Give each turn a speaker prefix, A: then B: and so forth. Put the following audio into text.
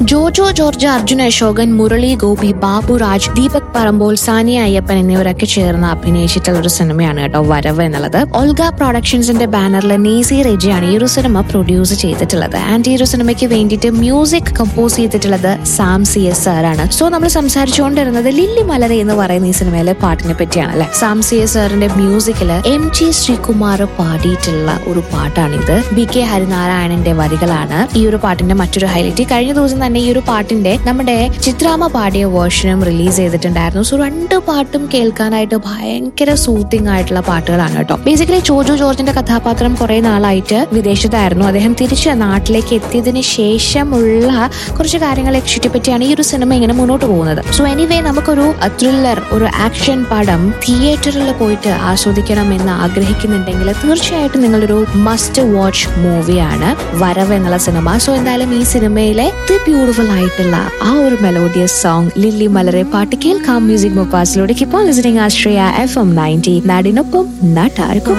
A: Jojo George Arjun Ashokan Murali Gopi Baburaj Deepak Parambol Saniya Iyappan എന്നിവരൊക്കെ ചേർന്ന് അഭിനയിച്ചിട്ടുള്ള ഒരു സിനിമയാണ് കേട്ടോ വരവ് എന്നുള്ളത് ഓൾഗ പ്രൊഡക്ഷൻസിന്റെ ബാനറിൽ നേസി റെജിയാണ് ഈ ഒരു സിനിമ പ്രൊഡ്യൂസ് ചെയ്തിട്ടുള്ളത് ആൻഡ് ഈ ഒരു സിനിമയ്ക്ക് വേണ്ടിയിട്ട് മ്യൂസിക് കമ്പോസ് ചെയ്തിട്ടുള്ളത് സാം സി എസ് സാറാണ് സോ നമ്മൾ സംസാരിച്ചുകൊണ്ടിരുന്നത് ലില്ലി മലര എന്ന് പറയുന്ന ഈ സിനിമയിലെ പാട്ടിനെ പറ്റിയാണ് അല്ലെ സാം സി എസ് സാറിന്റെ മ്യൂസിക്കില് എം ജി ശ്രീകുമാർ പാടിയിട്ടുള്ള ഒരു പാട്ടാണിത് ബി കെ ഹരിനാരായണന്റെ വരികളാണ് ഈ ഒരു പാട്ടിന്റെ മറ്റൊരു ഹൈലൈറ്റ് കഴിഞ്ഞ ദിവസം തന്നെ ഈ ഒരു പാട്ടിന്റെ നമ്മുടെ ചിത്രാമ പാടിയ വേർഷനും റിലീസ് ചെയ്തിട്ടുണ്ടായിരുന്നു സോ രണ്ട് പാട്ടും കേൾക്കാനായിട്ട് ഭയങ്കര സൂത്തിങ് ആയിട്ടുള്ള പാട്ടുകളാണ് കേട്ടോ ബേസിക്കലി ചോജു ജോർജിന്റെ കഥാപാത്രം കുറെ നാളായിട്ട് വിദേശത്തായിരുന്നു അദ്ദേഹം തിരിച്ച് നാട്ടിലേക്ക് എത്തിയതിന് ശേഷമുള്ള കുറച്ച് കാര്യങ്ങളെ ചുറ്റിപ്പറ്റിയാണ് ഈ ഒരു സിനിമ ഇങ്ങനെ മുന്നോട്ട് പോകുന്നത് സോ എനിവേ നമുക്കൊരു ത്രില്ലർ ഒരു ആക്ഷൻ പടം തിയേറ്ററിൽ പോയിട്ട് ആസ്വദിക്കണം എന്ന് ആഗ്രഹിക്കുന്നുണ്ടെങ്കിൽ തീർച്ചയായിട്ടും നിങ്ങളൊരു മസ്റ്റ് വാച്ച് മൂവിയാണ് വരവ് എന്നുള്ള സിനിമ സോ എന്തായാലും ഈ സിനിമയിലെ ദി ബ്യൂട്ടിഫുൾ ആയിട്ടുള്ള ആ ഒരു മെലോഡിയസ് സോങ് ലില്ലി മലരെ പാട്ട് കേൾക്കാം മ്യൂസിക് മൊപ്പാസിലൂടെ ഇപ്പോൾ listening Ashraya F M ninety നാടിനൊപ്പം നാട്ടാർക്കും